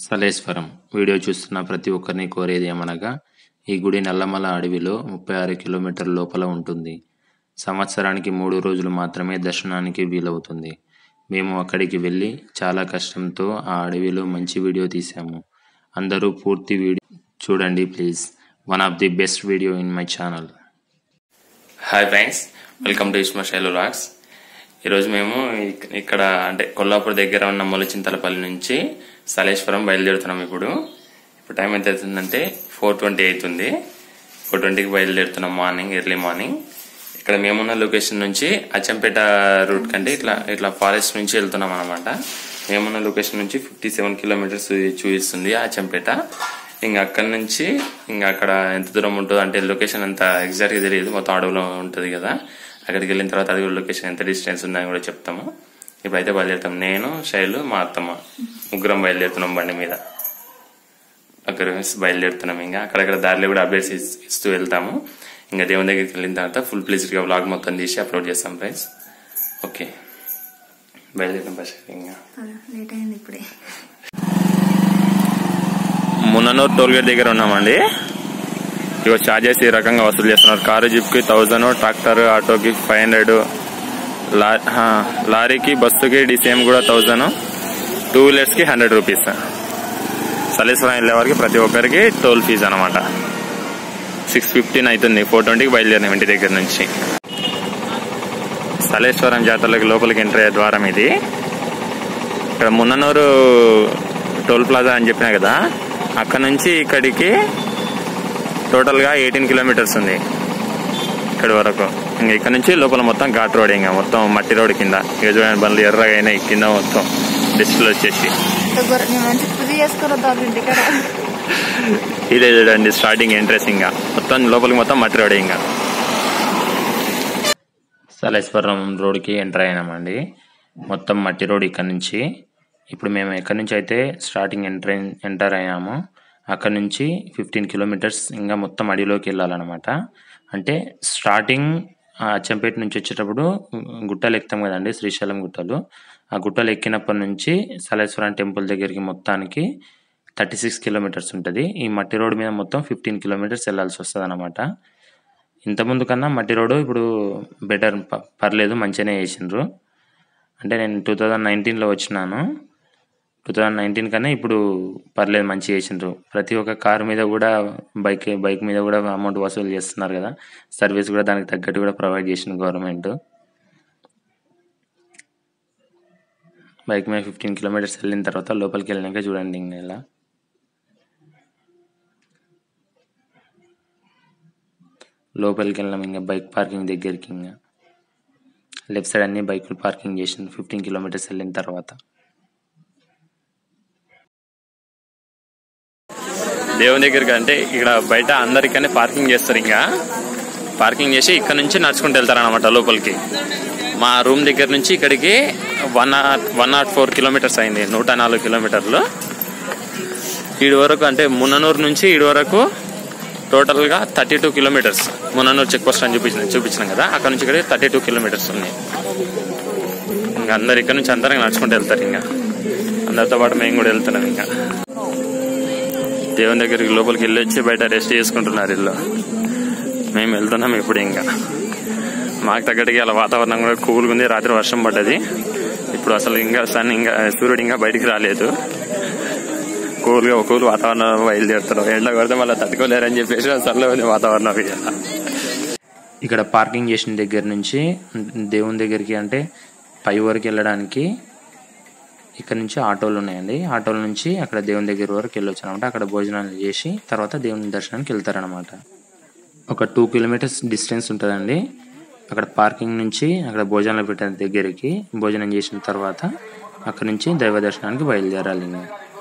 Saleshwaram video చూస్తున్న ప్రతి ఒక్కరిని కోరేది ఏమనగా ఈ గుడి నల్లమల అడవిలో ముప్పై ఆరు కిలోమీటర్ల లోపల ఉంటుంది సంవత్సరానికి మూడు రోజులు మాత్రమే దర్శనానికి వీలవుతుంది మేము అక్కడికి వెళ్ళి చాలా కష్టంతో ఆ అడవిలో మంచి వీడియో తీసాము అందరూ పూర్తి వీడియో చూడండి please one of the best video in my channel hi friends welcome to ఇస్మా శైలు లాక్స్ ఈరోజు మేము ఇక్- ఇక్కడ అంటే కొల్లాపూర్ దగ్గర ఉన్న మొలచింతలపల్లి నుంచి సలేశ్వరం బయలుదేరుతున్నాం ఇప్పుడు ఇప్పుడు టైం ఎంత అవుతుందంటే ఫోర్ ట్వంటీ అవుతుంది ఫోర్ ట్వంటీకి బయలుదేరుతున్నాం మార్నింగ్ ఎర్లీ మార్నింగ్ ఇక్కడ మేమున్న లొకేషన్ నుంచి అచ్చంపేట రూట్ కంటే ఇట్లా ఇట్లా ఫారెస్ట్ నుంచి వెళ్తున్నాం అనమాట మేమున్న లొకేషన్ నుంచి ఫిఫ్టీ సెవెన్ కిలోమీటర్స్ చూపిస్తుంది అచ్చంపేట ఇంకా అక్కడ నుంచి ఇంకా అక్కడ ఎంత దూరం ఉంటుందో అంటే లొకేషన్ అంత ఎగ్జాక్ట్గా తెలియదు మొత్తం అడవిలో ఉంటుంది కదా అక్కడికి వెళ్ళిన తర్వాత అది కూడా లొకేషన్ ఎంత డిస్టెన్స్ ఉందని కూడా చెప్తాము ఇప్పుడైతే బయలుదేరుతాం నేను శైలు మా అత్తమ్మ ముగ్గురం బయలుదేరుతున్నాం బండి మీద అక్కడ బయలుదేరుతున్నాం ఇంకా అక్కడక్కడ దారిలో కూడా అప్డేట్స్ ఇస్- ఇస్తూ వెళ్తాము ఇంకా దేవుని దగ్గరికి వెళ్ళిన తర్వాత ఫుల్ ప్లేస్గా వ్లాగ్ మొత్తం తీసి అప్లోడ్ చేస్తాం ఫ్రెండ్స్ ఓకే బయలుదేరుతాం ఫస్ట్ ఇంకా లేట్ అయింది ఇప్పుడే మున్ననూరు టోల్ గేట్ దగ్గర ఉన్నామండి ఇగో చార్జెస్ ఈ రకంగా వసూలు చేస్తున్నారు కారు జీప్కి థౌజండ్ ట్రాక్టర్ ఆటోకి ఫైవ్ హండ్రెడ్ లారీకి బస్సుకి డిసిఎం కూడా థౌజండ్ టూ వీలర్స్కి హండ్రెడ్ రూపీస్ సలేశ్వరం వెళ్ళే వారికి ప్రతి ఒక్కరికి టోల్ ఫీజు అనమాట సిక్స్ ఫిఫ్టీన్ అవుతుంది ఫోర్ ట్వంటీకి బయలుదేరినాం ఇంటి దగ్గర నుంచి సలేశ్వరం జాతరలోకి లోపలికి ఎంటర్ అయ్యే ద్వారం ఇది ఇక్కడ మున్ననూరు టోల్ ప్లాజా అని చెప్పినా కదా అక్కడ నుంచి ఇక్కడికి టోటల్గా ఎయిటీన్ కిలోమీటర్స్ ఉంది ఇక్కడ వరకు ఇంకా ఇక్కడ నుంచి లోపల మొత్తం ఘాట్ రోడ్ ఇంకా మొత్తం మట్టి రోడ్ కింద ఇక చూడండి బండ్లు ఎర్రగా అయినాయి కింద మొత్తం డిస్ప్లే వచ్చేసి నేను మంచి పూజ చేసుకుని వద్దాం ఇంటికాడ ఇదే చూడండి స్టార్టింగ్ ఎంట్రెన్స్ ఇంకా మొత్తం లోపలికి మొత్తం మట్టి రోడ్ ఇంకా సలేశ్వరం రోడ్కి ఎంటర్ అయినామండి మొత్తం మట్టి రోడ్ ఇక్కడ నుంచి ఇప్పుడు మేము ఎక్కడి నుంచి అయితే స్టార్టింగ్ ఎంటర్ ఎంటర్ అయ్యామో అక్కడ నుంచి ఫిఫ్టీన్ కిలోమీటర్స్ ఇంకా మొత్తం అడవిలోకి వెళ్ళాలన్నమాట అంటే స్టార్టింగ్ ఆ అచ్చంపేట నుంచి వచ్చేటప్పుడు గుట్టలు ఎక్కుతాం కదండి శ్రీశైలం గుట్టలు ఆ గుట్టలు ఎక్కినప్పటి నుంచి సలేశ్వరం టెంపుల్ దగ్గరికి మొత్తానికి థర్టీ సిక్స్ కిలోమీటర్స్ ఉంటుంది ఈ మట్టి రోడ్ మీద మొత్తం ఫిఫ్టీన్ కిలోమీటర్స్ వెళ్ళాల్సి వస్తుంది అనమాట ఇంతకుముందు కన్నా మట్టి రోడ్డు ఇప్పుడు బెటర్ పర్లేదు మంచిగానే చేసిండ్రు అంటే నేను టూ థౌజండ్ నైన్టీన్లో వచ్చినాను టూ థౌజండ్ నైన్టీన్ కన్నా ఇప్పుడు పర్లేదు మంచిగా చేసిండ్రు ప్రతి ఒక్క కారు మీద కూడా బైక్ బైక్ మీద కూడా అమౌంట్ వసూలు చేస్తున్నారు కదా సర్వీస్ కూడా దానికి తగ్గట్టు కూడా ప్రొవైడ్ చేసింది గవర్నమెంట్ బైక్ మీద ఫిఫ్టీన్ కిలోమీటర్స్ వెళ్ళిన తర్వాత లోపలికి వెళ్ళినాక చూడండి ఇంకా ఇలా లోపలికి వెళ్ళాం ఇంకా బైక్ పార్కింగ్ దగ్గరికి ఇంకా లెఫ్ట్ సైడ్ అన్ని బైకులు పార్కింగ్ చేసింది ఫిఫ్టీన్ కిలోమీటర్స్ వెళ్ళిన తర్వాత దేవుని దగ్గరికి అంటే ఇక్కడ బయట అందరికనే పార్కింగ్ చేస్తారు ఇంకా పార్కింగ్ చేసి ఇక్కడ నుంచి నడుచుకుంటూ వెళ్తారు అనమాట లోపలికి మా రూమ్ దగ్గర నుంచి ఇక్కడికి one nought one nought four kilometres అయింది నూట నాలుగు కిలోమీటర్లు ఈడు వరకు అంటే మున్ననూరు నుంచి ఈడు వరకు టోటల్గా thirty two kilometres Mannanur check post అని చూపించిన చూపించినాం కదా అక్కడ నుంచి ఇక్కడ థర్టీ టూ కిలోమీటర్స్ ఉన్నాయి ఇంకా అందరు ఇక్కడ నుంచి అందరం నడుచుకుంటూ వెళ్తారు ఇంకా అందరితో పాటు మేము కూడా వెళ్తున్నాం ఇంకా దేవుని దగ్గరికి లోపలికి వెళ్ళి వచ్చి బయట రెస్ట్ చేసుకుంటున్నారు ఇల్లు మేము వెళ్తున్నాం ఇప్పుడు ఇంకా మాకు తగ్గట్టుగా అలా వాతావరణం కూడా కూల్గా ఉంది రాత్రి వర్షం పడ్డది ఇప్పుడు అసలు ఇంకా సన్ ఇంకా సూర్యుడు ఇంకా బయటికి రాలేదు కూల్గా కూల్ వాతావరణం బయలుదేరుతున్నాం ఎండ కొడితే మళ్ళీ తట్టుకోలేరని చెప్పేసి అసలు ఉంది వాతావరణం ఇక. ఇక్కడ పార్కింగ్ చేసిన దగ్గర నుంచి దేవుని దగ్గరికి అంటే పై వరకు వెళ్ళడానికి ఇక్కడ నుంచి ఆటోలు ఉన్నాయండి ఆటోల నుంచి అక్కడ దేవుని దగ్గర వరకు వెళ్ళొచ్చు అనమాట అక్కడ భోజనాలు చేసి తర్వాత దేవుని దర్శనానికి వెళ్తారనమాట ఒక టూ కిలోమీటర్స్ డిస్టెన్స్ ఉంటుందండి అక్కడ పార్కింగ్ నుంచి అక్కడ భోజనాలు పెట్టే దగ్గరికి భోజనం చేసిన తర్వాత అక్కడ నుంచి దైవ దర్శనానికి బయలుదేరాలి ఇంకా.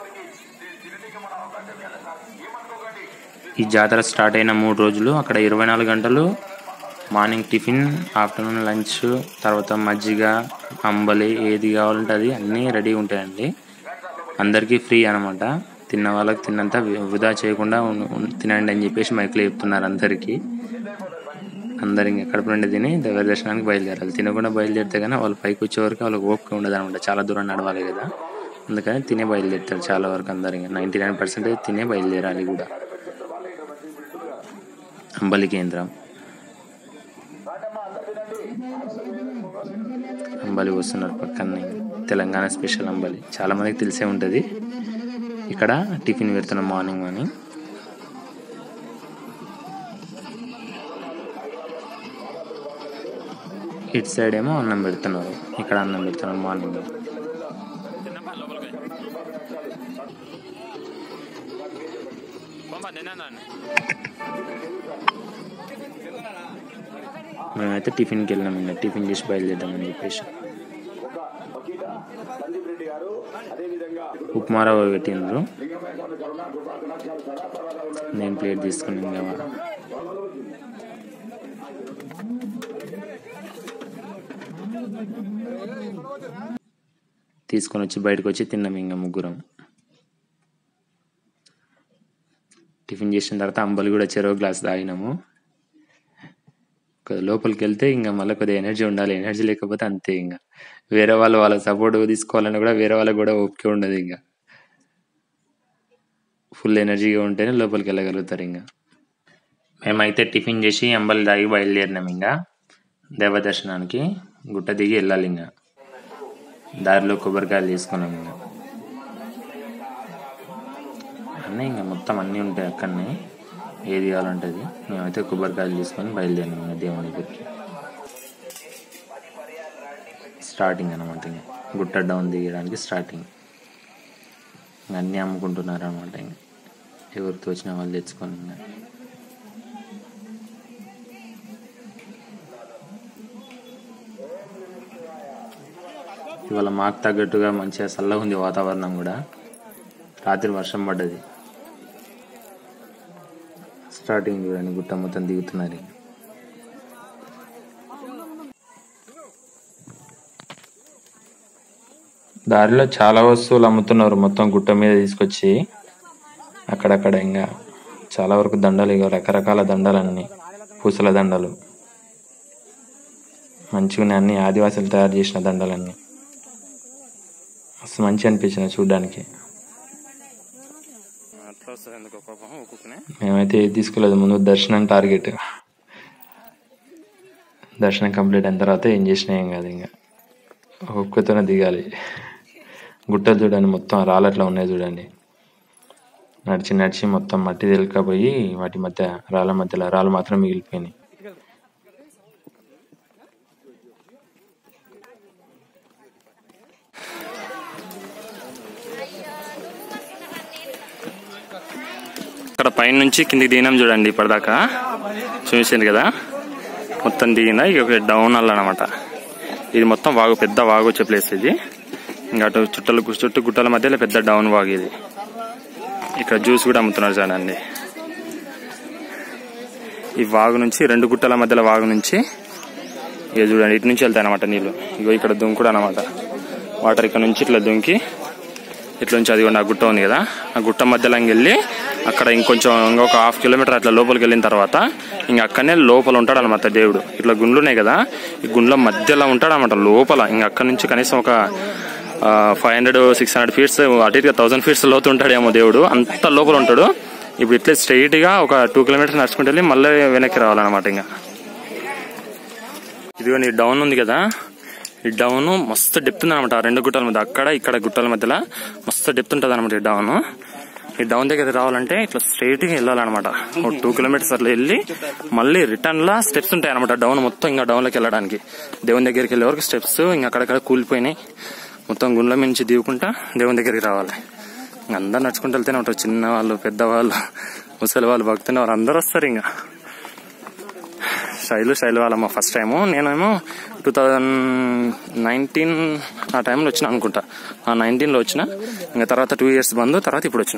ఈ జాతర స్టార్ట్ అయిన మూడు రోజులు అక్కడ ఇరవై నాలుగు గంటలు మార్నింగ్ టిఫిన్ ఆఫ్టర్నూన్ లంచ్ తర్వాత మజ్జిగ అంబలి ఏది కావాలంటే అది అన్నీ రెడీ ఉంటాయండి అందరికీ ఫ్రీ అనమాట తిన్న వాళ్ళకి తిన్నంత వి- వృధా చేయకుండా ఉన్- ఉన్- తినండి అని చెప్పేసి మైక్లో చెప్తున్నారు అందరికీ అందరు ఇంకా కడుపు నుండి తిని దైవ దర్శనానికి బయలుదేరాలి తినకుండా బయలుదేరితే కానీ వాళ్ళు పైకి వచ్చే వరకు వాళ్ళకి ఓపిక ఉండదు అనమాట చాలా దూరం నడవాలి కదా అందుకని తినే బయలుదేరుతారు చాలా వరకు అందరు ఇంకా నైంటీ నైన్ పర్సెంటేజ్ తినే బయలుదేరాలి కూడా అంబలి కేంద్రం అంబలి వస్తున్నారు పక్కనే తెలంగాణ స్పెషల్ అంబలి చాలా మందికి తెలిసే ఉంటుంది ఇక్కడ టిఫిన్ పెడుతున్నాం మార్నింగ్ మార్నింగ్ ఇటు సైడ్ ఏమో అన్నం పెడుతున్నారు ఇక్కడ అన్నం పెడుతున్నారు మార్నింగ్ మేమైతే టిఫిన్కి వెళ్ళినాం ఇంకా టిఫిన్ చేసి బయలుదేద్దామని చెప్పేసి ఉప్మా రవ్వ పెట్టిండ్రు నేను ప్లేట్ తీసుకుని ఇంకా తీసుకొని వచ్చి బయటకు వచ్చి తిన్నాం ఇంకా ముగ్గురం టిఫిన్ చేసిన తర్వాత అంబలి కూడా చెరవ గ్లాస్ తాగినాము కొద్ది లోపలికి వెళ్తే ఇంకా మళ్ళీ కొద్దిగా ఎనర్జీ ఉండాలి ఎనర్జీ లేకపోతే అంతే ఇంకా వేరే వాళ్ళు వాళ్ళ సపోర్ట్ తీసుకోవాలని కూడా వేరే వాళ్ళకి కూడా ఓపిక ఉండదు ఇంకా ఫుల్ ఎనర్జీగా ఉంటేనే లోపలికి వెళ్ళగలుగుతారు ఇంకా మేమైతే టిఫిన్ చేసి అంబలి తాగి బయలుదేరినాం ఇంకా దేవ దర్శనానికి గుట్ట దిగి వెళ్ళాలి ఇంకా దారిలో కొబ్బరికాయలు తీసుకున్నాం ఇంకా అన్నీ ఇంకా మొత్తం అన్నీ ఉంటాయి అక్కడనే ఏది కావాలంటే అది మేమైతే కొబ్బరికాయలు తీసుకొని బయలుదేరినాం ఇంకా దేవుని దగ్గరికి స్టార్టింగ్ అనమాట ఇంకా గుట్ట డౌన్ దిగడానికి స్టార్టింగ్ ఇంకా అన్నీ అమ్ముకుంటున్నారు అనమాట ఇంకా ఎవరు తోచిన వాళ్ళు తెచ్చుకొని ఇంకా ఇవాళ మాకు తగ్గట్టుగా మంచిగా చల్లగా ఉంది వాతావరణం కూడా రాత్రి వర్షం పడ్డది స్టార్టింగ్ చూడండి గుట్ట మొత్తం దిగుతున్నారు దారిలో చాలా వస్తువులు అమ్ముతున్నారు మొత్తం గుట్ట మీద తీసుకొచ్చి అక్కడక్కడ ఇంకా చాలా వరకు దండలు ఇక రకరకాల దండలన్నీ పూసల దండలు మంచిగా అన్ని ఆదివాసులు తయారు చేసిన దండలన్నీ మస్తు మంచి అనిపించిన చూడడానికి అట్లా వస్తుంది ఎందుకో పాపం ఒక్కొక్కనే మేమైతే ఏది తీసుకోలేదు ముందు దర్శనం టార్గెట్ దర్శనం కంప్లీట్ అయిన తర్వాత ఏం చేసినా ఏం కాదు ఇంకా ఒక్కతోనే దిగాలి గుట్టలు చూడండి మొత్తం రాళ్ళట్లా ఉన్నాయి చూడండి నడిచి నడిచి మొత్తం మట్టి తెలికపోయి వాటి మధ్య రాళ్ళ మధ్యలో రాళ్ళు మాత్రం మిగిలిపోయినాయి ఇక్కడ పైన నుంచి కిందికి దిగినాం చూడండి ఇప్పటిదాకా చూసింది కదా మొత్తం దిగిందా ఇక డౌన్ అల్ల అనమాట ఇది మొత్తం వాగు పెద్ద వాగు వచ్చే ప్లేస్ ఇది ఇంకా అటు చుట్టలు చుట్టూ గుట్టల మధ్యలో పెద్ద డౌన్ వాగు ఇది ఇక్కడ జ్యూస్ కూడా అమ్ముతున్నారు చూడండి ఈ వాగు నుంచి రెండు గుట్టల మధ్యలో వాగు నుంచి ఇక చూడండి ఇటు నుంచి వెళ్తాయి అనమాట నీళ్ళు ఇగో ఇక్కడ దుంకుడు అనమాట వాటర్ ఇక్కడ నుంచి ఇట్లా దుంకి ఇట్లా నుంచి అది కూడా ఆ గుట్ట ఉంది కదా ఆ గుట్ట మధ్యలో వెళ్ళి అక్కడ ఇంకొంచెం ఇంకొక హాఫ్ కిలోమీటర్ అట్లా లోపలికి వెళ్ళిన తర్వాత ఇంక అక్కడనే లోపల ఉంటాడు అనమాట దేవుడు ఇట్లా గుండ్లు ఉన్నాయి కదా ఈ గుండ్ల మధ్యలో ఉంటాడు అనమాట లోపల ఇంక అక్కడ నుంచి కనీసం ఒక five hundred six hundred feets అటు ఇటుగా థౌసండ్ ఫీట్స్ లోతు ఉంటాడేమో దేవుడు అంత లోపల ఉంటాడు ఇప్పుడు ఇట్లా స్ట్రైట్ గా ఒక టూ కిలోమీటర్స్ నడుచుకుంటూ వెళ్ళి మళ్ళీ వెనక్కి రావాలన్నమాట ఇంకా ఇదిగోండి ఈ డౌన్ ఉంది కదా ఈ డౌన్ మస్తు డెప్త్ ఉంది అనమాట రెండు గుట్టల మధ్య అక్కడ ఇక్కడ గుట్టల మధ్యలో మస్తు డెప్త్ ఉంటుంది అనమాట ఈ డౌన్ ఈ డౌన్ దగ్గర రావాలంటే ఇట్లా స్ట్రైట్ గా వెళ్ళాలన్నమాట ఒక టూ కిలోమీటర్స్ అట్లా వెళ్ళి మళ్ళీ రిటర్న్ లా స్టెప్స్ ఉంటాయి అనమాట డౌన్ మొత్తం ఇంకా డౌన్ లోకి వెళ్ళడానికి దేవుని దగ్గరికి వెళ్ళే వరకు స్టెప్స్ ఇంకా అక్కడక్కడ కూలిపోయినాయి మొత్తం గుండ్ల నుంచి దిగుకుంటా దేవుని దగ్గరికి రావాలి ఇంకా అందరు నడుచుకుంటూ వెళ్తేనే ఉంటారు చిన్న వాళ్ళు పెద్దవాళ్ళు ముసలి వాళ్ళు భక్తులు వాళ్ళు అందరూ వస్తారు ఇంకా శైలు శైలు వాళ్ళమ్మ ఫస్ట్ టైము నేనేమో టూ థౌజండ్ నైన్టీన్ ఆ టైంలో వచ్చిన అనుకుంటా ఆ నైన్టీన్లో వచ్చిన ఇంకా తర్వాత టూ ఇయర్స్ బంద్ తర్వాత ఇప్పుడు వచ్చిన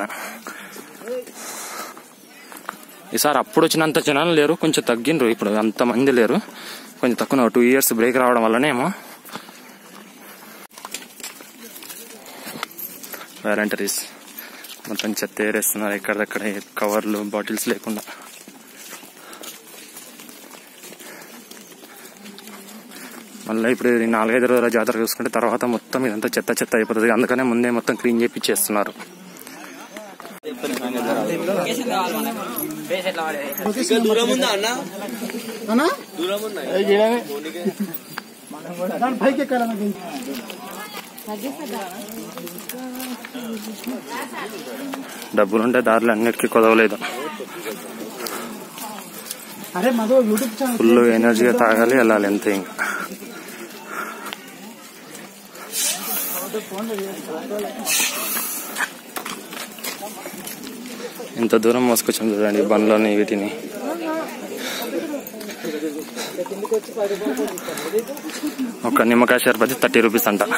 ఈసారి అప్పుడు వచ్చినంత జనాలు లేరు కొంచెం తగ్గిండ్రు ఇప్పుడు అంత మంది లేరు కొంచెం తక్కువ టూ ఇయర్స్ బ్రేక్ రావడం వల్లనేమో వాలంటీర్స్ మొత్తం చెత్త ఏరేస్తున్నారు ఎక్కడెక్కడ కవర్లు బాటిల్స్ లేకుండా మళ్ళీ ఇప్పుడు ఈ నాలుగైదు రోజుల జాతర చూసుకుంటే తర్వాత మొత్తం ఇదంతా చెత్త చెత్త అయిపోతుంది అందుకనే ముందే మొత్తం క్లీన్ చేపించేస్తున్నారు డబ్బులుంటే దారులు అన్నిటికీ కుదవలేదు అరే మధు యూట్యూబ్ ఛానల్ ఫుల్ ఎనర్జీగా తాగాలి వెళ్ళాలి అంతే ఇంకా ఇంత దూరం మోసుకొచ్చాం చూడండి ఈ బండ్లోని వీటిని ఒక నిమ్మకాయ షర్బతి థర్టీ రూపీస్ అంట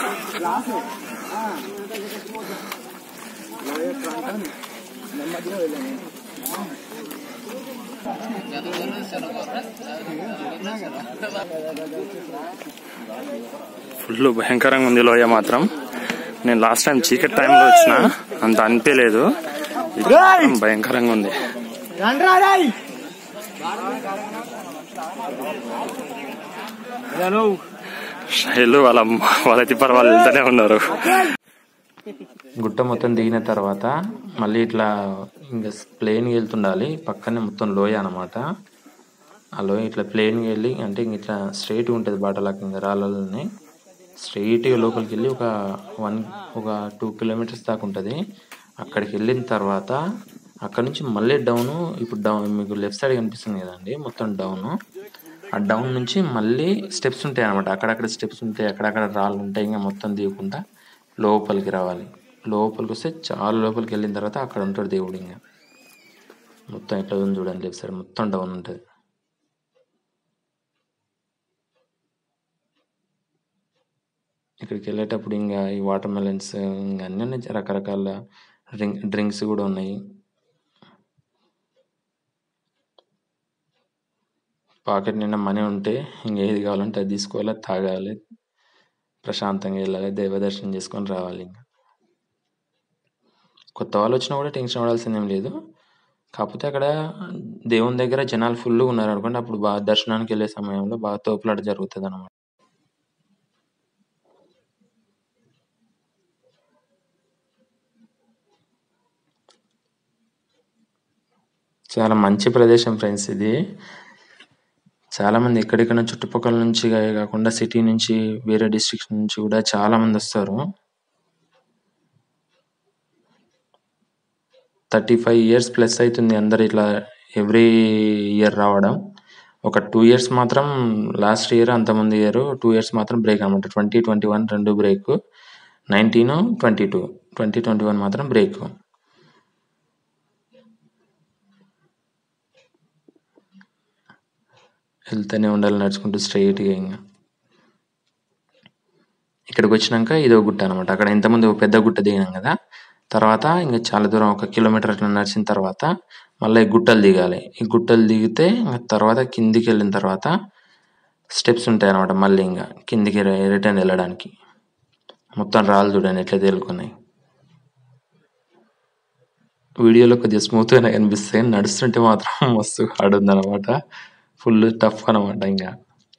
ఫుల్ భయంకరంగా ఉంది లోయ మాత్రం నేను లాస్ట్ టైం చీకటి టైంలో వచ్చిన అంత అనిపించలేదు ఇది మాత్రం భయంకరంగా ఉంది రండ్రా రాయ్ శైలు వాళ్ళ అమ్మ వాళ్ళ తిప్పర్ వాళ్ళు వెళ్తూనే ఉన్నారు గుట్ట మొత్తం దిగిన తర్వాత మళ్ళీ ఇట్లా ఇంకా ప్లేన్కి వెళ్తుండాలి పక్కనే మొత్తం లోయ అనమాట ఆ లోయ ఇట్లా ప్లేన్కి వెళ్ళి అంటే ఇంక ఇట్లా స్ట్రైట్గా ఉంటుంది బాటలాగా ఇంకా రాళ్ళని స్ట్రైట్గా లోపలికి వెళ్ళి ఒక వన్ ఒక టూ కిలోమీటర్స్ దాకా ఉంటుంది అక్కడికి వెళ్ళిన తర్వాత అక్కడ నుంచి మళ్ళీ డౌన్ ఇప్పుడు డౌన్ మీకు లెఫ్ట్ సైడ్ కనిపిస్తుంది కదండి మొత్తం డౌన్ ఆ డౌన్ నుంచి మళ్ళీ స్టెప్స్ ఉంటాయి అనమాట అక్కడక్కడ స్టెప్స్ ఉంటాయి అక్కడక్కడ రాళ్ళు ఉంటాయి ఇంకా మొత్తం దిగకుండా లోపలికి రావాలి లోపలికి వస్తే చాలా లోపలికి వెళ్ళిన తర్వాత అక్కడ ఉంటాడు దేవుడు ఇంకా మొత్తం ఎట్లా ఉంది చూడండి లెఫ్ట్ సైడ్ మొత్తం డౌన్ ఉంటుంది ఇక్కడికి వెళ్ళేటప్పుడు ఇంకా ఈ వాటర్ మెలన్స్ ఇంకా అన్నీ ఉన్నాయి రకరకాల డ్రింక్ డ్రింక్స్ కూడా ఉన్నాయి పాకెట్ నిండా మనీ ఉంటే ఇంకా ఏది కావాలంటే అది తీసుకోవాలి తాగాలి ప్రశాంతంగా వెళ్ళాలి దైవ దర్శనం చేసుకొని రావాలి ఇంకా కొత్త వాళ్ళు వచ్చినా కూడా టెన్షన్ పడాల్సింది ఏం లేదు కాకపోతే అక్కడ దేవుని దగ్గర జనాలు ఫుల్గా ఉన్నారు అనుకోండి అప్పుడు బాగా దర్శనానికి వెళ్ళే సమయంలో బాగా తోపులాట జరుగుతుంది అనమాట చాలా మంచి ప్రదేశం ఫ్రెండ్స్ ఇది చాలా మంది ఎక్కడెక్కడ చుట్టుపక్కల నుంచి కాకుండా సిటీ నుంచి వేరే డిస్ట్రిక్ట్స్ నుంచి కూడా చాలా మంది వస్తారు థర్టీ ఫైవ్ ఇయర్స్ ప్లస్ అవుతుంది అందరు ఇట్లా ఎవ్రీ ఇయర్ రావడం ఒక టూ ఇయర్స్ మాత్రం లాస్ట్ ఇయర్ అంతమంది ఇయర్ టూ ఇయర్స్ మాత్రం బ్రేక్ అనమాట ట్వంటీ ట్వంటీ వన్ రెండు break nineteen twenty two twenty twenty one మాత్రం బ్రేక్ వెళ్తూనే ఉండాలి నడుచుకుంటూ స్ట్రైట్గా ఇంకా ఇక్కడికి వచ్చినాక ఇదో గుట్ట అనమాట అక్కడ ఇంతకుముందు ఒక పెద్ద గుట్ట దిగినాం కదా తర్వాత ఇంకా చాలా దూరం ఒక కిలోమీటర్ అట్లా నడిచిన తర్వాత మళ్ళీ ఈ గుట్టలు దిగాలి ఈ గుట్టలు దిగితే ఇంకా తర్వాత కిందికి వెళ్ళిన తర్వాత స్టెప్స్ ఉంటాయి అనమాట మళ్ళీ ఇంకా కిందికి రిటర్న్ వెళ్ళడానికి మొత్తం రాళ్ళు చూడండి ఎట్లా తేలుకున్నాయి వీడియోలో కొద్దిగా స్మూత్గానే కనిపిస్తాయి నడుస్తుంటే మాత్రం మస్తు హార్డ్ ఉందన్నమాట ఫుల్ టఫ్ అనమాట ఇంకా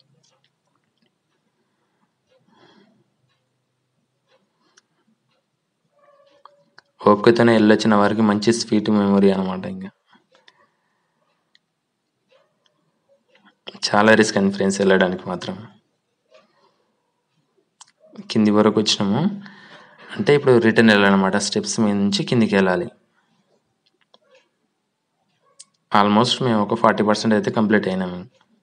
ఓపికతోనే వెళ్ళొచ్చిన వారికి మంచి స్వీట్ మెమొరీ అనమాట ఇంకా చాలా రిస్క్ అండి ఫ్రెండ్స్ వెళ్ళడానికి మాత్రం కింది వరకు వచ్చినాము అంటే ఇప్పుడు రిటర్న్ వెళ్ళాలన్నమాట స్టెప్స్ మీద నుంచి కిందికి వెళ్ళాలి ఆల్మోస్ట్ మేము ఒక ఫార్టీ పర్సెంట్ అయితే కంప్లీట్ అయినాము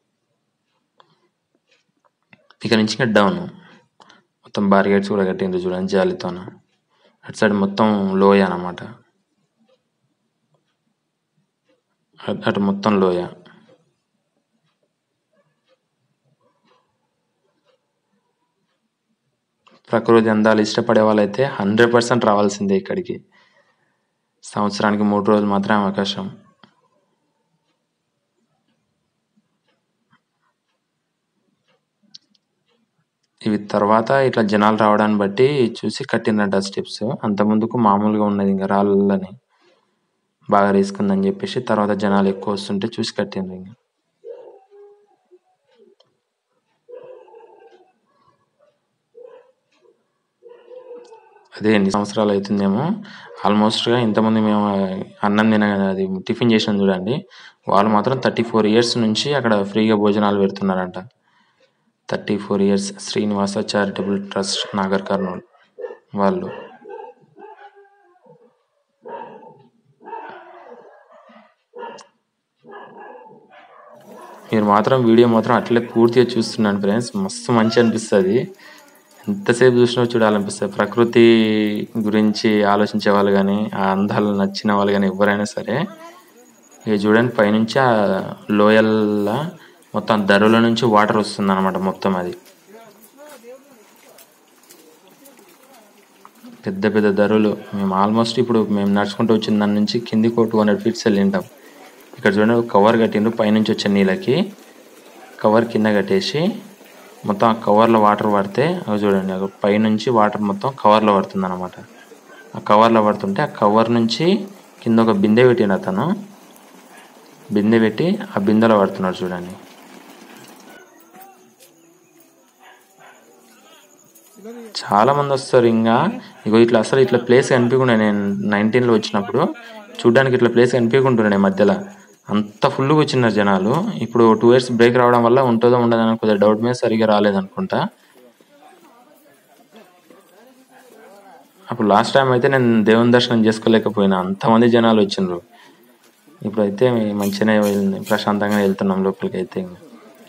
ఇక నుంచి ఇంకా డౌన్ మొత్తం బార్గేట్స్ కూడా కట్టిండ్రు చూడండి జాలితోన అటు సైడ్ మొత్తం లోయ అన్నమాట అటు- అటు మొత్తం లోయ ప్రకృతి అందాలు ఇష్టపడే వాళ్ళైతే హండ్రెడ్ పర్సెంట్ రావాల్సిందే ఇక్కడికి సంవత్సరానికి మూడు రోజులు మాత్రమే అవకాశం ఇవి తర్వాత ఇట్లా జనాలు రావడాన్ని బట్టి చూసి కట్టినట్టు స్టెప్స్ అంత ముందుకు మామూలుగా ఉన్నది ఇంకా రాళ్ళని బాగా రిస్క్ ఉందని చెప్పేసి తర్వాత జనాలు ఎక్కువ వస్తుంటే చూసి కట్టిండ్రు ఇంకా అదే ఎన్ని సంవత్సరాలు అవుతుందేమో ఆల్మోస్ట్గా ఇంతమంది మేము అన్నం తిన అది టిఫిన్ చేసినాం చూడండి వాళ్ళు మాత్రం థర్టీ ఫోర్ ఇయర్స్ నుంచి అక్కడ ఫ్రీగా భోజనాలు పెడుతున్నారంట thirty four years Srinivasa charitable trust Nagar Kurnool వాళ్ళు మీరు మాత్రం వీడియో మాత్రం అట్లే పూర్తిగా చూస్తున్నాను ఫ్రెండ్స్ మస్తు మంచి అనిపిస్తుంది ఎంతసేపు చూసినా చూడాలనిపిస్తుంది ప్రకృతి గురించి ఆలోచించే వాళ్ళు కానీ ఆ అందాలు నచ్చిన వాళ్ళు కానీ ఎవరైనా సరే ఇక చూడండి పైనుంచి ఆ లోయల్ల మొత్తం దరుల నుంచి వాటర్ వస్తుంది అనమాట మొత్తం అది పెద్ద పెద్ద దరులు మేము ఆల్మోస్ట్ ఇప్పుడు మేము నడుచుకుంటూ వచ్చిన దాని నుంచి కిందికి ఒక టూ హండ్రెడ్ ఫీట్స్ వెళ్ళింటాం ఇక్కడ చూడండి ఒక కవర్ కట్టిండ్రు పైనుంచి వచ్చే నీళ్ళకి కవర్ కింద కట్టేసి మొత్తం ఆ కవర్లో వాటర్ పడితే అవి చూడండి అగో పైనుంచి వాటర్ మొత్తం కవర్లో పడుతుంది అనమాట ఆ కవర్లో పడుతుంటే ఆ కవర్ నుంచి కింద ఒక బిందె పెట్టిండు అతను బిందె పెట్టి ఆ బిందెలో పడుతున్నాడు చూడండి చాలా మంది వస్తారు ఇంకా ఇగో ఇట్లా అసలు ఇట్లా ప్లేస్ కనిపించకుండా నేను నైన్టీన్లో వచ్చినప్పుడు చూడడానికి ఇట్లా ప్లేస్ కనిపించకుంటుండే మధ్యలో అంత ఫుల్గా వచ్చినారు జనాలు ఇప్పుడు టూ ఇయర్స్ బ్రేక్ రావడం వల్ల ఉంటుందో ఉండదో అని కొద్దిగా డౌట్ మీద సరిగా రాలేదనుకుంటా అప్పుడు లాస్ట్ టైం అయితే నేను దేవుని దర్శనం చేసుకోలేకపోయినా అంతమంది జనాలు వచ్చిండ్రు ఇప్పుడైతే మంచిగానే వెళ్ళి- ప్రశాంతంగా వెళ్తున్నాం లోపలికి అయితే ఇంకా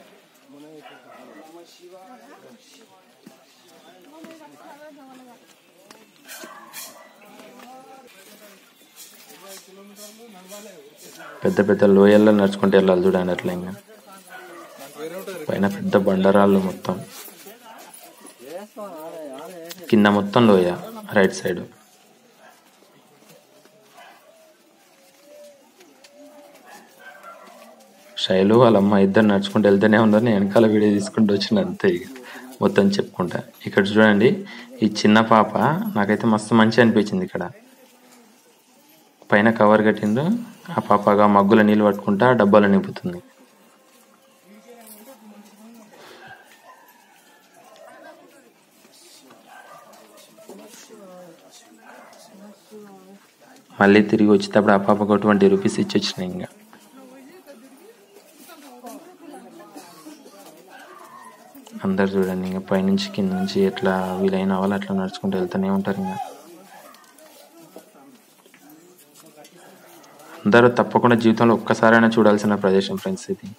పెద్ద పెద్ద లోయల్లో నడుచుకుంటూ వెళ్ళాలి చూడండి అట్లా ఇంకా పైన పెద్ద బండరాళ్ళు మొత్తం కింద మొత్తం లోయ రైట్ సైడ్ శైలు వాళ్ళ అమ్మ ఇద్దరు నడుచుకుంటూ వెళ్తూనే ఉన్నారు నేను వెనకాల వీడియో తీసుకుంటూ వచ్చిన అంతే ఇక మొత్తం చెప్పుకుంటా ఇక్కడ చూడండి ఈ చిన్న పాప నాకైతే మస్తు మంచి అనిపించింది ఇక్కడ పైన కవర్ కట్టిండ్రు ఆ పాపగా మగ్గుల నీళ్ళు పట్టుకుంటా డబ్బాలు నింపుతుంది మళ్ళీ తిరిగి వచ్చేటప్పుడు ఆ పాపకు ట్వంటీ రూపీస్ ఇచ్చి వచ్చినాయి ఇంకా అందరు చూడండి ఇంకా పైనుంచి కింద నుంచి ఎట్లా వీలైన వాళ్ళు అట్లా నడుచుకుంటూ వెళ్తూనే ఉంటారు ఇంకా అందరూ తప్పకుండా జీవితంలో ఒక్కసారైనా చూడాల్సిన ప్రదేశం ఫ్రెండ్స్ ఇది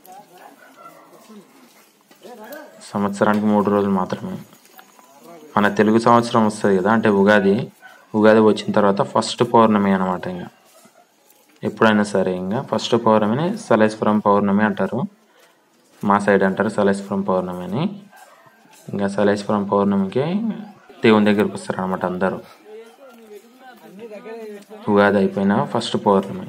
సంవత్సరానికి మూడు రోజులు మాత్రమే మన తెలుగు సంవత్సరం వస్తుంది కదా అంటే ఉగాది ఉగాది వచ్చిన తర్వాత ఫస్ట్ పౌర్ణమి అనమాట ఇంకా ఎప్పుడైనా సరే ఇంకా ఫస్ట్ పౌర్ణమిని సలేశ్వరం పౌర్ణమి అంటారు మా సైడ్ అంటారు సలేశ్వరం పౌర్ణమి అని ఇంకా సలేశ్వరం పౌర్ణమికి దేవుని దగ్గరికి వస్తారు అనమాట అందరూ ఉగాది అయిపోయిన ఫస్ట్ పౌర్ణమి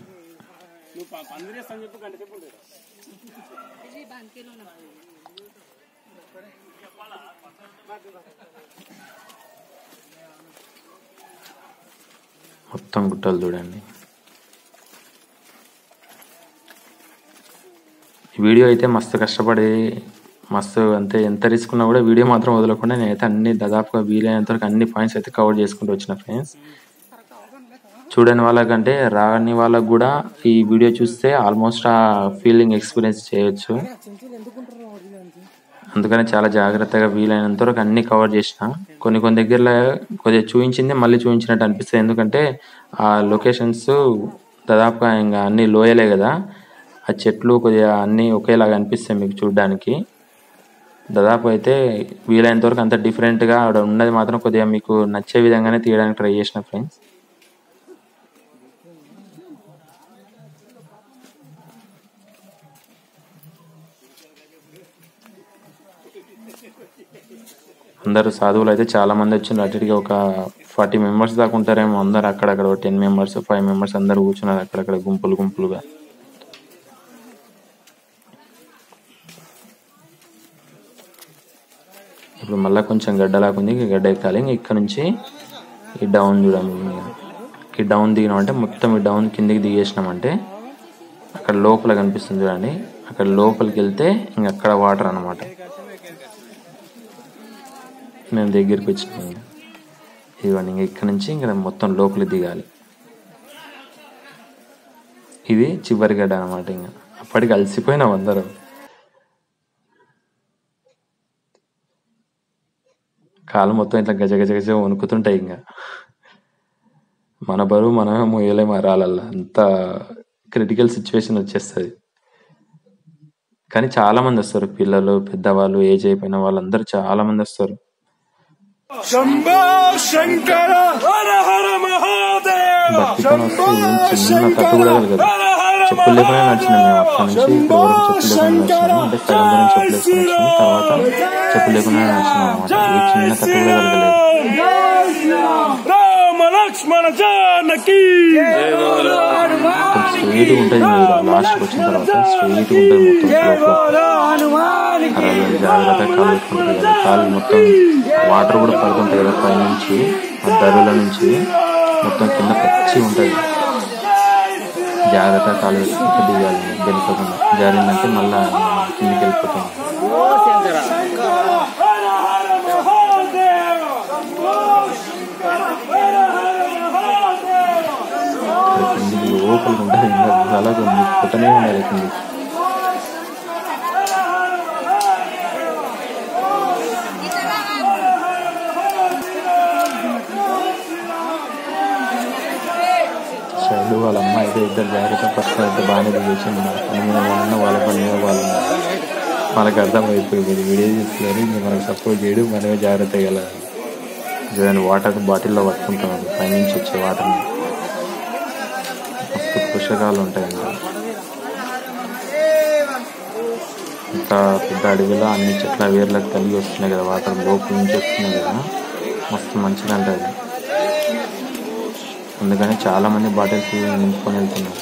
మొత్తం గుట్టలు చూడండి ఈ వీడియో అయితే మస్తు కష్టపడి మస్తు అంతే ఎంత రిస్క్ ఉన్నా కూడా వీడియో మాత్రం వదలకుండా నేనైతే అన్ని దాదాపుగా వీలైనంత వరకు అన్ని పాయింట్స్ అయితే కవర్ చేసుకుంటూ వచ్చిన ఫ్రెండ్స్ చూడని వాళ్ళకంటే రాని వాళ్ళకు కూడా ఈ వీడియో చూస్తే ఆల్మోస్ట్ ఆ ఫీలింగ్ ఎక్స్పీరియన్స్ చేయొచ్చు అందుకని చాలా జాగ్రత్తగా వీలైనంత వరకు అన్ని కవర్ చేసిన కొన్ని కొన్ని దగ్గరలో కొద్దిగా చూపించింది మళ్ళీ చూపించినట్టు అనిపిస్తుంది ఎందుకంటే ఆ లొకేషన్స్ దాదాపుగా ఇంకా అన్ని లోయలే కదా ఆ చెట్లు కొద్దిగా అన్నీ ఒకేలాగా అనిపిస్తాయి మీకు చూడడానికి దాదాపు అయితే వీలైనంత వరకు అంత డిఫరెంట్గా అక్కడ ఉన్నది మాత్రం కొద్దిగా మీకు నచ్చే విధంగానే తీయడానికి ట్రై చేసిన ఫ్రెండ్స్ అందరూ సాధువులు అయితే చాలా మంది వచ్చిండ్రు అటు ఇటుగా ఒక ఫార్టీ మెంబర్స్ దాకా ఉంటారేమో అందరు అక్కడక్కడ టెన్ మెంబర్స్ ఫైవ్ మెంబర్స్ అందరు కూర్చున్నారు అక్కడక్కడ గుంపులు గుంపులుగా ఇప్పుడు మళ్ళీ కొంచెం గడ్డలాగా ఉంది ఇంక గడ్డ ఎక్కాలి ఇంక ఇక్కడ నుంచి ఈ డౌన్ చూడండి ఇంకా. ఈ డౌన్ దిగినామంటే మొత్తం ఈ డౌన్ కిందికి దిగేసినామంటే అక్కడ లోపల కనిపిస్తుంది చూడండి అక్కడ లోపలికి వెళ్తే ఇంక అక్కడ వాటర్ అన్నమాట మేము దగ్గరికి వచ్చినాం ఇంకా. ఇదిగోండి ఇంకా ఇక్కడ నుంచి ఇంకా మొత్తం లోపలికి దిగాలి ఇది చివరి గడ్డ అనమాట ఇంకా అప్పటికి అలసిపోయినాం అందరం కాలు మొత్తం ఇట్లా గజ గజ గజ వణుకుతుంటాయి ఇంకా మన బరువు మనమే మోయలేము రాలల్లా అంత క్రిటికల్ సిచ్యువేషన్ వచ్చేస్తుంది కానీ చాలా మంది వస్తారు పిల్లలు పెద్దవాళ్ళు ఏజ్ అయిపోయిన వాళ్ళందరూ చాలా మంది వస్తారు భక్తితో వస్తే ఏం చిన్న తట్టు కూడా కలగదు చెప్పులు లేకుండా నడిచినాం మేము అక్కడి నుంచి ఇక్కడ వరకు చెప్పులు లేకుండా నడిచినాము అంటే సగం దూరం చెప్పులు వేసుకొని వచ్చినాము తర్వాత చెప్పులు లేకుండా నడిచినాం అనమాట ఏ చిన్న తట్టు కూడా కలగలేదు మొత్తం స్ట్రైట్ ఉంటుంది లాస్ట్ వచ్చిన తర్వాత స్ట్రైట్ ఉంటుంది మొత్తం స్లోప్ అలా జాగ్రత్తగా కాలు పెట్టుకుంటుంది కదా కాలు మొత్తం వాటర్ కూడా పడుతుంటాయి కదా పైనుంచి ఆ దరుల నుంచి మొత్తం కింద పచ్చి ఉంటుంది జాగ్రత్తగా కాలు పెట్టుకుంటే దిగాలి వెళ్ళిపోకుండా జారిందంటే మళ్ళా కిందికి వెళ్ళిపోతాం కిందికి లోపలికి ఉంటుంది ఇంకా అలాగే పుట్టనే ఉండాలి కిందికి శైలు వాళ్ళ అమ్మ అయితే ఇద్దరు జాగ్రత్త పట్టుకుని అయితే బాగానే దిగేసింది మన పని మీద వాళ్ళు వాళ్ళ పని మీద వాళ్ళు ఉన్నారు. మనకు అర్థమైపోయింది వీడు వీడియో చేస్తున్నారు ఇంకా మనకు సపోర్ట్ చేయడం మనమే జాగ్రత్తగా వెళ్ళాలి చూడండి వాటర్ బాటిల్లో పట్టుకుంటున్నాడు పైనుంచి వచ్చే వాటర్ని మస్తు పోషకాలు ఉంటాయి ఇంకా ఇంత పెద్ద అడవిలో అన్ని చెట్ల వేర్లకు కలిగి వస్తున్నాయి కదా వాటర్ లోపల నుంచి వస్తున్నాయి కదా మస్తు మంచిగా ఉంటుంది అందుకని చాలా మంది బాటిల్స్ నింపుకొని వెళ్తున్నారు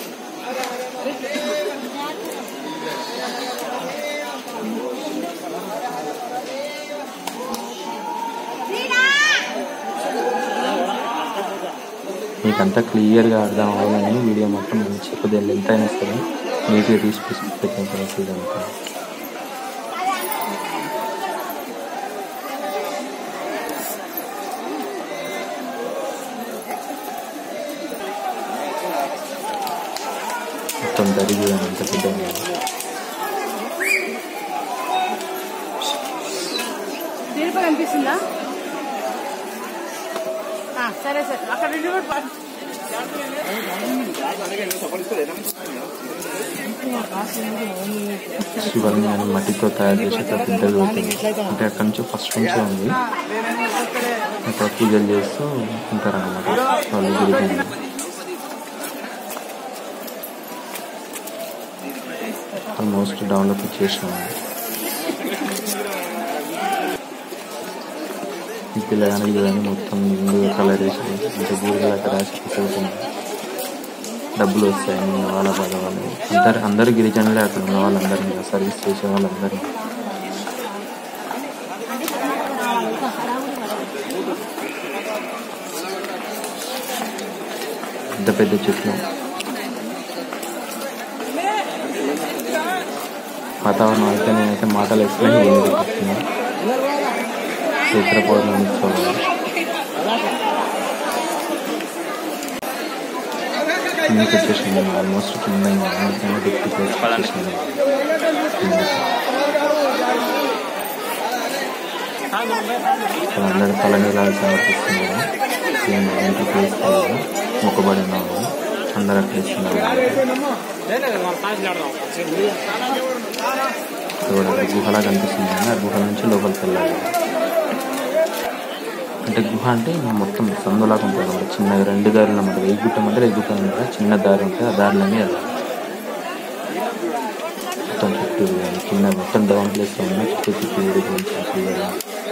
మీకంతా క్లియర్గా అర్థం అవ్వాలని వీడియో మొత్తం మంచి కొద్దిగా లెంత్ అయినా సరే నీట్గా తీసి పెట్టిన తర్వాత ఇదంతా మొత్తం జరిగి అంత పెద్ద దీనిపై కనిపిస్తుందా ఆ, సరే సరే అక్కడ నుండి కూడా పా- శివలింగ అని మట్టితో తయారు చేసి అక్కడ పెద్దది అవుతుంది అంటే అక్కడ నుంచి ఫస్ట్ నుంచే ఉంది అక్కడ పూజలు చేస్తూ ఉంటారన్నమాట వాళ్ళు గిరిజనులు ఆల్మోస్ట్ డెవలప్ చేసినాము ఈ పిల్లగానికి చూడండి మొత్తం ముందు కలర్ వేసి అంటే బూడిద అక్కడ రాసి కూర్చోతుంది డబ్బులు వస్తాయని వాళ్ళ బాధ వాళ్ళు అందరు అందరు గిరిజనులే అక్కడ ఉన్న వాళ్ళందరినీ సర్వీస్ చేసే వాళ్ళందరినీ పెద్ద పెద్ద చెట్లు వాతావరణం అయితే నేనైతే మాటలు ఎక్స్ప్లెయిన్ చేయలేకపోతున్నా చైత్ర పౌర్ణమి ఉత్సవాలు కిందకి వచ్చేసింది ఆల్మోస్ట్ కింద కింద డిప్టీ ప్లేస్ వచ్చేసింది అందరూ తలనీలాలు సమర్పిస్తున్నారు ఇంటి ప్లేస్ మొక్కబడి ఉన్నారు అందరూ అక్కడ ఇస్తున్నారు ఇక్కడ ఒక గుహలా కనిపిస్తుంది కానీ ఆ గుహ నుంచి లోపలికి వెళ్ళాలి అంటే గుహ అంటే ఇంకా మొత్తం సందులాగా ఉంటుంది అన్నమాట చిన్న రెండు దారులు అన్నమాట వెయ్యి గుట్టం అంటే వెయ్యి గుట్టం అనమాట చిన్న దారి ఉంటుంది ఆ దారిలోనే వెళ్ళాలి మొత్తం చుట్టూ కింద మొత్తం డౌన్ ప్లేస్ లో ఉన్న చుట్టూ చుట్టూ వీడి గురించి చూడాలి.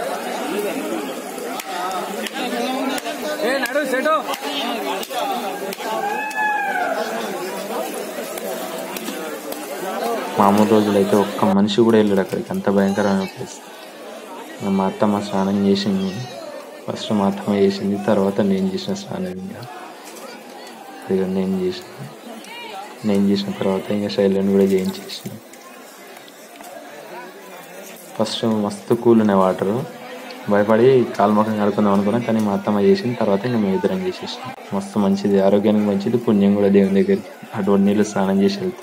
మామూలు రోజులు అయితే ఒక్క మనిషి కూడా వెళ్ళాడు అక్కడికి అంత భయంకరమైన ప్లేస్ ఇంకా మా అత్తమ్మ స్నానం చేసింది ఫస్ట్ మా అత్తమ్మ చేసింది తర్వాత నేను చేసిన స్నానం ఇంకా అది కూడా నేను చేసిన నేను చేసిన తర్వాత ఇంకా శైలిని కూడా చేయించేసిన ఫస్ట్ మస్తు కూల్ ఉన్నాయి వాటర్ భయపడి కాలు ముఖం కడుకుందాం అనుకున్నాం కానీ మా అత్తమ్మ చేసిన తర్వాత ఇంకా మేము ఇద్దరం చేసేసాం మస్తు మంచిది ఆరోగ్యానికి మంచిది పుణ్యం కూడా దేవుని దగ్గరికి అటువంటి నీళ్ళు స్నానం చేసి వెళ్తే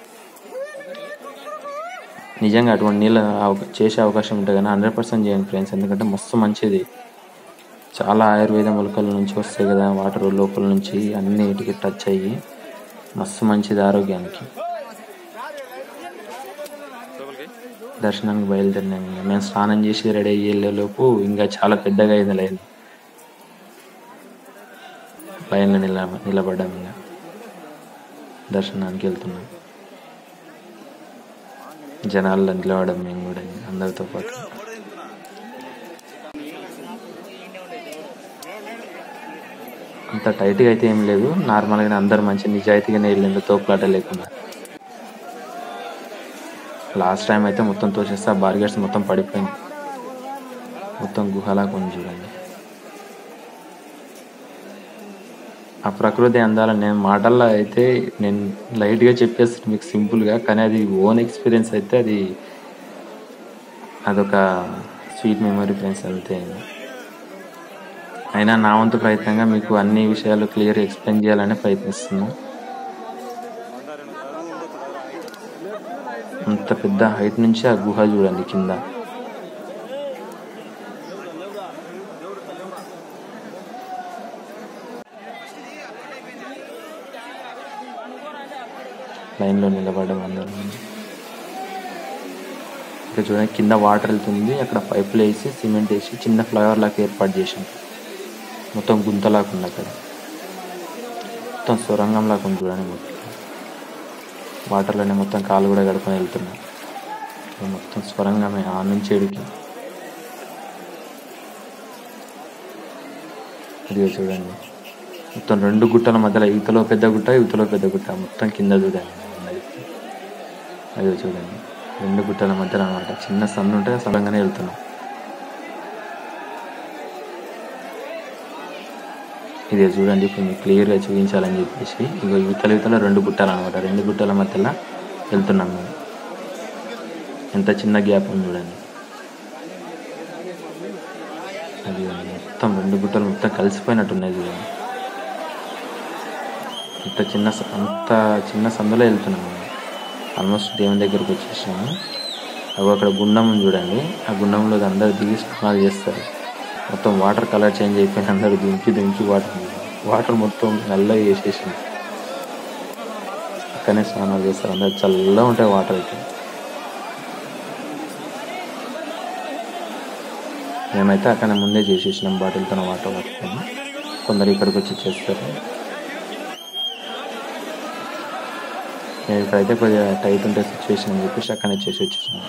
నిజంగా అటువంటి నీళ్ళు అవక- చేసే అవకాశం ఉంటుంది కానీ హండ్రెడ్ పర్సెంట్ చేయండి ఫ్రెండ్స్ ఎందుకంటే మస్తు మంచిది చాలా ఆయుర్వేద మొలకల నుంచి వస్తాయి కదా వాటర్ లోపల నుంచి అన్నిటికి టచ్ అయ్యి మస్తు మంచిది ఆరోగ్యానికి దర్శనానికి బయలుదేరినాం ఇంకా. మేము స్నానం చేసి రెడీ అయ్యి వెళ్ళేలోపు ఇంకా చాలా పెద్దగా అయింది లైన్ లైన్లో నిల నిలబడ్డాం ఇంకా దర్శనానికి వెళ్తున్నాం జనాల్లో నిలబడ్డాం మేము కూడా ఇంకా అందరితో పాటు అంత టైట్గా అయితే ఏం లేదు నార్మల్గానే అందరు మంచి నిజాయితీగానే వెళ్ళింది తోపులాట లేకుండా లాస్ట్ టైం అయితే మొత్తం తోచేస్తే ఆ బార్గెట్స్ మొత్తం పడిపోయింది మొత్తం గుహలా కొంచెం చూడండి ఆ ప్రకృతి అందాలని నేను మాటల్లో అయితే నేను లైట్గా చెప్పేస్తాను మీకు సింపుల్గా కానీ అది ఓన్ ఎక్స్పీరియన్స్ అయితే అది అదొక స్వీట్ మెమరీ ఫ్రెండ్స్ అంతే అయినా నా వంతు ప్రయత్నంగా మీకు అన్ని విషయాలు క్లియర్ ఎక్స్ప్లెయిన్ చేయాలని ప్రయత్నిస్తున్నాను అంత పెద్ద హైట్ నుంచి ఆ గుహ చూడండి కింద లైన్లో నిలబడడం అందరం ఇక్కడ చూడండి కింద వాటర్ వెళ్తుంది అక్కడ పైపులు వేసి సిమెంట్ వేసి చిన్న ఫ్లైఓవర్ లాగా ఏర్పాటు చేసాం మొత్తం గుంతలాగా ఉంది అక్కడ మొత్తం సొరంగం లాగా ఉంది చూడండి మొత్తం వాటర్లోనే మొత్తం కాలు కూడా గడుపుకొని వెళ్తున్నాం ఇది మొత్తం స్వరంగమే ఆ నుంచి ఏడుకి ఇదిగో చూడండి మొత్తం రెండు గుట్టల మధ్యలో యువతలో పెద్ద గుట్ట యువతలో పెద్ద గుట్ట మొత్తం కింద చూడండి ఉన్నది. అదిగో చూడండి రెండు గుట్టల మధ్యలో అనమాట చిన్న సందు ఉంటే ఆ సొరంగానే వెళ్తున్నాం ఇదే చూడండి ఇప్పుడు మీకు క్లియర్గా చూపించాలని చెప్పేసి ఇగో యువతల యువతల రెండు గుట్టలు అనమాట రెండు గుట్టల మధ్యలో వెళ్తున్నాం మేము ఎంత చిన్న గ్యాప్ ఉంది చూడండి అది మొత్తం రెండు గుట్టలు మొత్తం కలిసిపోయినట్టున్నాయి చూడండి అంత చిన్న స- అంత చిన్న సందులో వెళ్తున్నాం మేము ఆల్మోస్ట్ దేవుని దగ్గరికి వచ్చేసాము అవి అక్కడ గుండం ఉంది చూడండి ఆ గుండంలో అందరు దిగి స్నానాలు చేస్తారు మొత్తం వాటర్ కలర్ చేంజ్ అయిపోయింది అందరూ దుంకి దుంకి వాటర్ వాటర్ మొత్తం నల్లగా వేసేసింది అక్కడనే స్నానాలు చేస్తారు అందరు చల్లగా ఉంటాయి వాటర్ అయితే మేమైతే అక్కడ ముందే చేసేసినాం బాటిల్తో వాటర్ పట్టుకొని కొందరు ఇక్కడికి వచ్చి చేస్తారు నేను ఇక్కడైతే కొద్దిగా టైట్ ఉంటే సిచ్యువేషన్ అని చెప్పేసి అక్కడనే చేసి వచ్చేసాను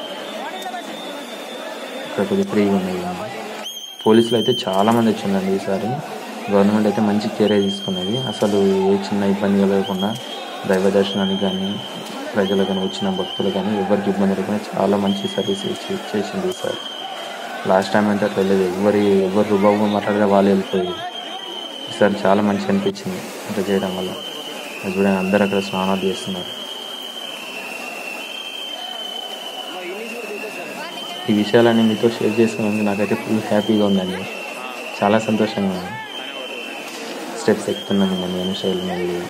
ఇక్కడ కొద్దిగా ఫ్రీగా ఉన్నాయి పోలీసులు అయితే చాలా మంది వచ్చిందండి ఈసారి గవర్నమెంట్ అయితే మంచి కేర్ తీసుకున్నది అసలు ఏ చిన్న ఇబ్బంది లేకుండా దైవ దర్శనానికి కానీ ప్రజలు కానీ వచ్చిన భక్తులు కానీ ఎవరికి ఇబ్బంది లేకుండా చాలా మంచి సర్వీస్ ఇచ్చి చేసింది ఈసారి లాస్ట్ టైం అయితే అట్లా లేదు ఎవరి ఎవరు రుబాబు మాట్లాడితే వాళ్ళు వెళ్ళిపోయేది ఈసారి చాలా మంచి అనిపించింది అట్లా చేయడం వల్ల అది చూడండి అందరు అక్కడ స్నానాలు చేస్తున్నారు ఈ విషయాలన్నీ మీతో షేర్ చేసుకున్నందుకు నాకైతే ఫుల్ హ్యాపీగా ఉందండి చాలా సంతోషంగా ఉంది స్టెప్స్ ఎక్కుతున్నాను ఇంకా నేను శైలి మళ్ళీ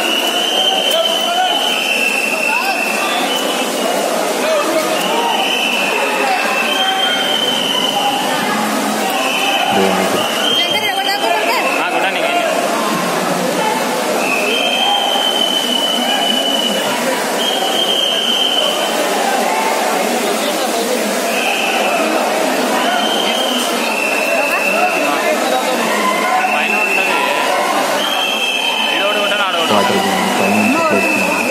దేవునికి వాటర్ పైన నుంచి పోస్తున్నాను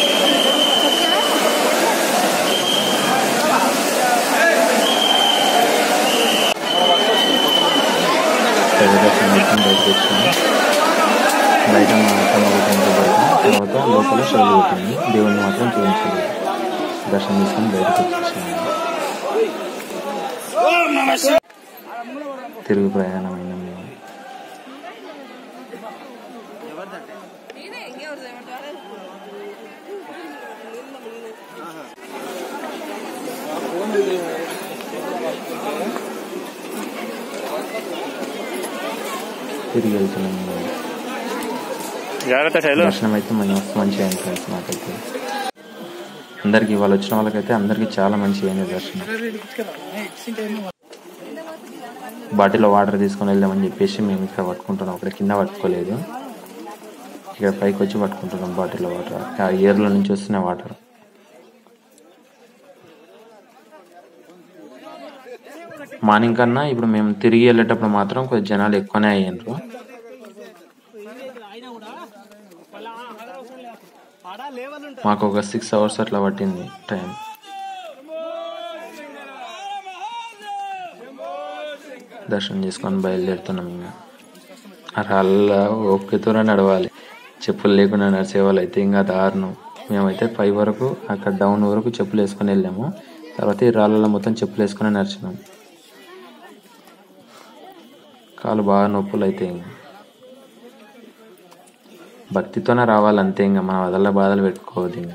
దర్శనం మొత్తం బయటకు వచ్చింది బయట మా అత్తమ్మ ఒకటి పడుతుంది తర్వాత లోపల శైలి పెట్టింది దేవుణ్ణి మాత్రం చూపించలేదు దర్శనం తీసుకొని బయటకు వచ్చేసాను తిరుగు ప్రయాణం అయినా మేము తిరిగి వెళ్తున్నాం ఇంకా. జాగ్రత్త శైలు దర్శనం అయితే మన మస్తు మంచిగా అయింది ఫ్రెండ్స్ మాకైతే అందరికి వాళ్ళు వచ్చిన వాళ్ళకైతే అందరికి చాలా మంచిగా అయింది దర్శనం బాటిల్లో వాటర్ తీసుకొని వెళ్దామని చెప్పేసి మేము ఇక్కడ పట్టుకుంటున్నాం అక్కడ కింద పట్టుకోలేదు ఇక్కడ పైకి వచ్చి పట్టుకుంటున్నాం బాటిల్లో వాటర్ ఆ ఇయర్లో నుంచి వస్తున్న వాటర్ మార్నింగ్ కన్నా ఇప్పుడు మేము తిరిగి వెళ్ళేటప్పుడు మాత్రం కొద్ది జనాలు ఎక్కువనే అయ్యారు మాకు ఒక సిక్స్ అవర్స్ అట్లా పట్టింది టైం దర్శనం చేసుకొని బయలుదేరుతున్నాం ఇంకా ఆ రాళ్ళ ఓపికతో నడవాలి చెప్పులు లేకుండా నడిచే వాళ్ళు అయితే ఇంకా దారుణం మేమైతే పై వరకు అక్కడ డౌన్ వరకు చెప్పులు వేసుకొని వెళ్ళాము తర్వాత ఈ రాళ్ళలో మొత్తం చెప్పులు వేసుకొని నడిచినాం కాలు బాగా నొప్పులు అయితే ఇంకా భక్తితోనే రావాలంతే ఇంకా మన వదల బాధలు పెట్టుకోవద్దు ఇంకా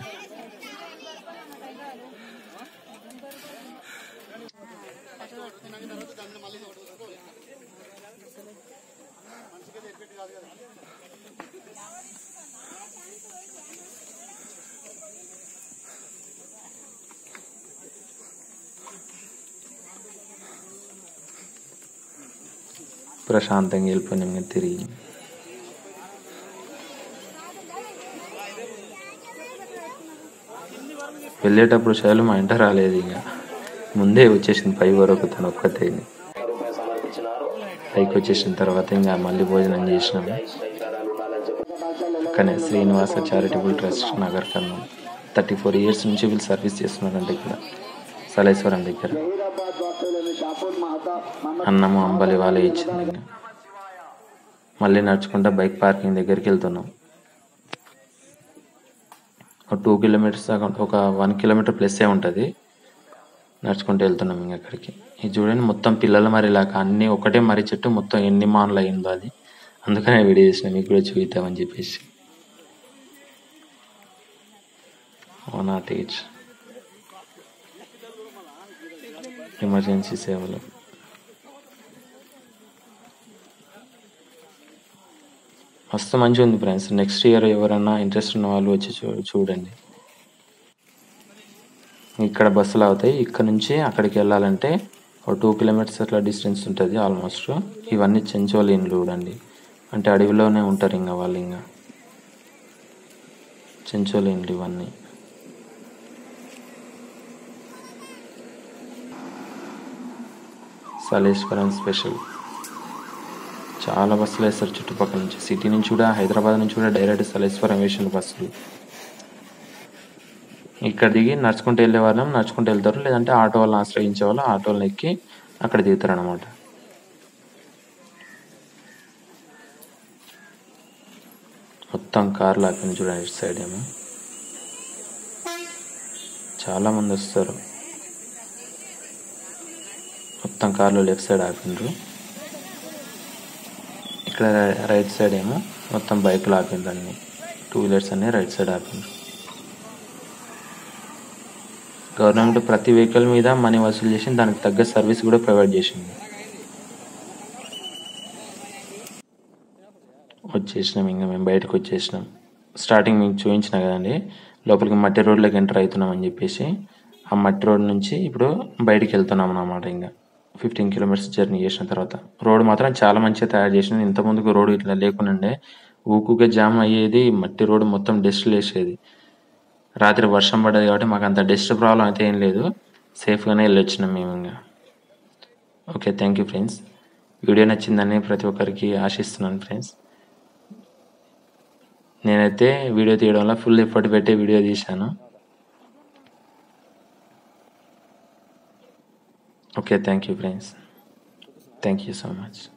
ప్రశాంతంగా వెళ్ళిపోయినాం ఇంకా తిరిగి వెళ్ళేటప్పుడు శైలు మా ఇంట రాలేదు ఇంకా ముందే వచ్చేసింది పై వరకు తను ఒక్కతే పైకి వచ్చేసిన తర్వాత ఇంకా మళ్ళీ భోజనం చేసినాము కానీ శ్రీనివాస చారిటబుల్ ట్రస్ట్ నగర్ కన్నా థర్టీ ఫోర్ ఇయర్స్ నుంచి వీళ్ళు సర్వీస్ చేస్తున్నారంటే ఇక్కడ సలేశ్వరం దగ్గర అన్నము అంబలి వాళ్ళే ఇచ్చింది ఇంకా మళ్ళీ నడుచుకుంటా బైక్ పార్కింగ్ దగ్గరికి వెళ్తున్నాం ఒక టూ కిలోమీటర్స్ దాకా ఒక వన్ కిలోమీటర్ ప్లస్ ఏ ఉంటుంది నడుచుకుంటూ వెళ్తున్నాం ఇంక అక్కడికి ఇది చూడండి మొత్తం పిల్లల మరి ఇలాగ అన్ని ఒకటే మర్రి చెట్టు మొత్తం ఎన్ని మానులు అయిందో అది అందుకనే వీడియో చేసిన మీకు కూడా చూద్దామని చెప్పేసి ఓ నా తేజ్ ఎమర్జెన్సీ సేవలు మస్తు మంచిగా ఉంది ఫ్రెండ్స్ నెక్స్ట్ ఇయర్ ఎవరైనా ఇంట్రెస్ట్ ఉన్న వాళ్ళు వచ్చి చూ చూడండి ఇక్కడ బస్సులు అవుతాయి ఇక్కడ నుంచి అక్కడికి వెళ్ళాలంటే ఒక టూ కిలోమీటర్స్ అట్లా డిస్టెన్స్ ఉంటుంది ఆల్మోస్ట్ ఇవన్నీ చెంచోలి ఇండ్లు చూడండి అంటే అడవిలోనే ఉంటారు ఇంకా వాళ్ళు ఇంకా చెంచోలి ఇండ్లు ఇవన్నీ సలేశ్వరం స్పెషల్ చాలా బస్సులు వేస్తారు చుట్టుపక్కల నుంచి సిటీ నుంచి కూడా హైదరాబాద్ నుంచి కూడా డైరెక్ట్ సలేశ్వరం వేసిన బస్సులు ఇక్కడ దిగి నడుచుకుంటూ వెళ్ళే వాళ్ళం నడుచుకుంటూ వెళ్తారు లేదంటే ఆటో వాళ్ళని ఆశ్రయించే వాళ్ళు ఆటోలను ఎక్కి అక్కడ దిగుతారు అనమాట మొత్తం కార్లు ఆపింది చూడండి ఇటు సైడ్ ఏమో చాలా మంది వస్తారు మొత్తం కార్లు లెఫ్ట్ సైడ్ ఆపిండ్రు ఇక్కడ రైట్ సైడ్ ఏమో మొత్తం బైకులు ఆపిండ్రు అన్ని టూ వీలర్స్ అన్ని రైట్ సైడ్ ఆపిండ్రు గవర్నమెంట్ ప్రతి వెహికల్ మీద మనీ వసూలు చేసి దానికి తగ్గ సర్వీస్ కూడా ప్రొవైడ్ చేసింది వచ్చేసినాం ఇంకా మేము బయటకు వచ్చేసినాం స్టార్టింగ్ మీకు చూపించిన కదండి లోపలికి మట్టి రోడ్లోకి ఎంటర్ అవుతున్నాం అని చెప్పేసి ఆ మట్టి రోడ్ నుంచి ఇప్పుడు బయటికి వెళ్తున్నాం అన్నమాట ఇంకా ఫిఫ్టీన్ కిలోమీటర్స్ జర్నీ చేసిన తర్వాత రోడ్ మాత్రం చాలా మంచిగా తయారు చేసింది ఇంత ముందుకు రోడ్ ఇట్లా లేకుండా ఊకుకే జామ్ అయ్యేది మట్టి రోడ్ మొత్తం డస్ట్ లేసేది రాత్రి వర్షం పడ్డది కాబట్టి మాకు అంత డస్ట్ ప్రాబ్లం అయితే ఏం లేదు సేఫ్గానే వెళ్ళొచ్చినాం మేము ఇంకా okay thank you friends video నచ్చిందని ప్రతి ఒక్కరికి ఆశిస్తున్నాను ఫ్రెండ్స్ నేనైతే వీడియో తీయడంలో ఫుల్ ఎఫర్ట్ పెట్టి వీడియో తీశాను okay thank you friends thank you so much